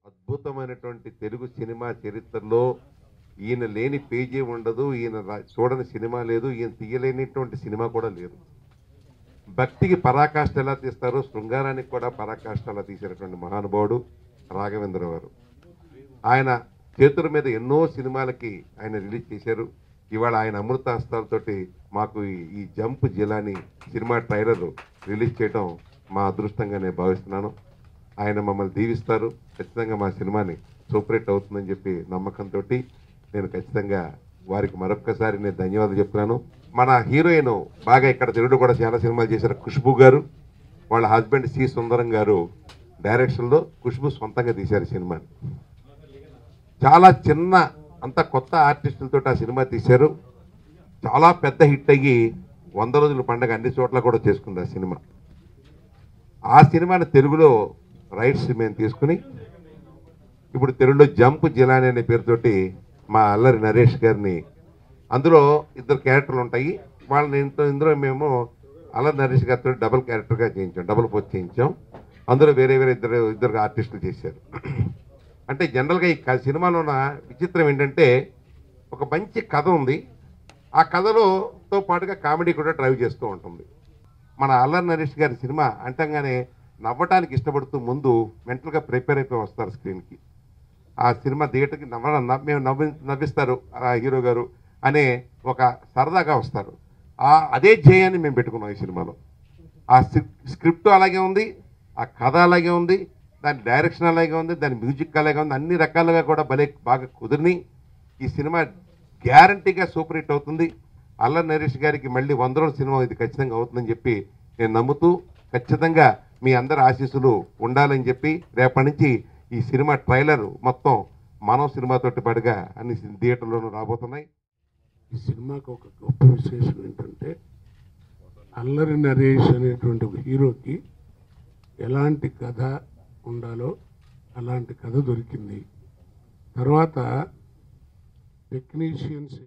అద్భుతమైనటువంటి తెలుగు సినిమా చరిత్రలో ఈయన లేని పేజీ ఉండదు ఈయన రా- చూడని సినిమా లేదు ఈయన తీయలేనిటువంటి సినిమా కూడా లేదు భక్తికి పరాకాష్ఠ ఎలా తీస్తారో శృంగారానికి కూడా పరాకాష్ఠ ఎలా తీసినటువంటి మహానుభావుడు రాఘవేంద్ర గారు ఆయన చేతుల మీద ఎన్నో సినిమాలకి ఆయన రిలీజ్ చేశారు ఇవాళ ఆయన అమృత హస్తాలతోటి మాకు ఈ- ఈ jump Jilani cinema trailer release చేయడం మా అదృష్టంగా నేను భావిస్తున్నాను ఆయన మమ్మల్ని దీవిస్తారు ఖచ్చితంగా మా సినిమాని సూపర్ హిట్ అవుతుందని చెప్పి నమ్మకంతో నేను ఖచ్చితంగా వారికి మరొక్కసారి నేను ధన్యవాదాలు చెప్తున్నాను మన హీరోయిన్ బాగా ఇక్కడ తెలుగులో కూడా చాలా సినిమాలు చేశారు ఖుష్బు గారు వాళ్ళ హస్బెండ్ సి సుందరం గారు డైరెక్షన్లో ఖుష్బు సొంతంగా తీశారు సినిమాని చాలా చిన్న అంత కొత్త ఆర్టిస్టులతో ఆ సినిమా తీశారు చాలా పెద్ద హిట్ అయ్యి వంద రోజుల పండగ అన్ని చోట్ల కూడా చేసుకుంది ఆ సినిమా ఆ సినిమాని తెలుగులో రైట్స్ మేము తీసుకుని ఇప్పుడు తెలుగులో జంప్ జిలాని అనే పేరుతోటి మా అల్లరి నరేష్ గారిని అందులో ఇద్దరు క్యారెక్టర్లు ఉంటాయి వాళ్ళని ఇంట్లో ఇందులో మేము అల్లరి నరేష్ గారితో డబుల్ క్యారెక్టర్గా చేయించాం డబుల్ పోస్ట్ చేయించాం అందులో వేరే వేరే ఇద్దరు ఇద్దరు ఆర్టిస్టులు చేశారు అంటే జనరల్గా ఈ క- సినిమాలో ఉన్న విచిత్రం ఏంటంటే ఒక మంచి కథ ఉంది ఆ కథలో తో పాటుగా కామెడీ కూడా డ్రైవ్ చేస్తూ ఉంటుంది మన అల్లరి నరేష్ గారి సినిమా అంటంగానే నవ్వటానికి ఇష్టపడుతూ ముందు మెంటల్గా ప్రిపేర్ అయిపోయి వస్తారు స్క్రీన్కి ఆ సినిమా థియేటర్కి నవ్వ నవ్వ- మేము నవ్వి నవ్విస్తారు ఆ హీరో గారు అనే ఒక సరదాగా వస్తారు ఆ అదే ధ్యేయాన్ని మేము పెట్టుకున్నాం ఈ సినిమాలో ఆ స్క్రిప్- స్క్రిప్ట్ అలాగే ఉంది ఆ కథ అలాగే ఉంది దాని డైరెక్షన్ అలాగే ఉంది దాని మ్యూజిక్ అలాగే ఉంది అన్ని రకాలుగా కూడా భలే బాగా కుదిరిని ఈ సినిమా గ్యారంటీగా సూపర్ హిట్ అవుతుంది అల్లరి నరేష్ గారికి మళ్ళీ వంద రోజుల సినిమా ఇది ఖచ్చితంగా అవుతుందని చెప్పి నేను నమ్ముతూ ఖచ్చితంగా మీ అందరి ఆశీస్సులు ఉండాలని చెప్పి రేపటి నుంచి ఈ సినిమా ట్రైలర్ మొత్తం మనం సినిమాతోటి పాటుగా అన్ని థియేటర్లోనూ రాబోతున్నాయి ఈ సినిమాకి ఒక గొప్ప విశేషం ఏంటంటే అల్లరి నరేష్ అనేటువంటి ఒక హీరోకి ఎలాంటి కథ ఉండాలో అలాంటి కథ దొరికింది తర్వాత టెక్నీషియన్స్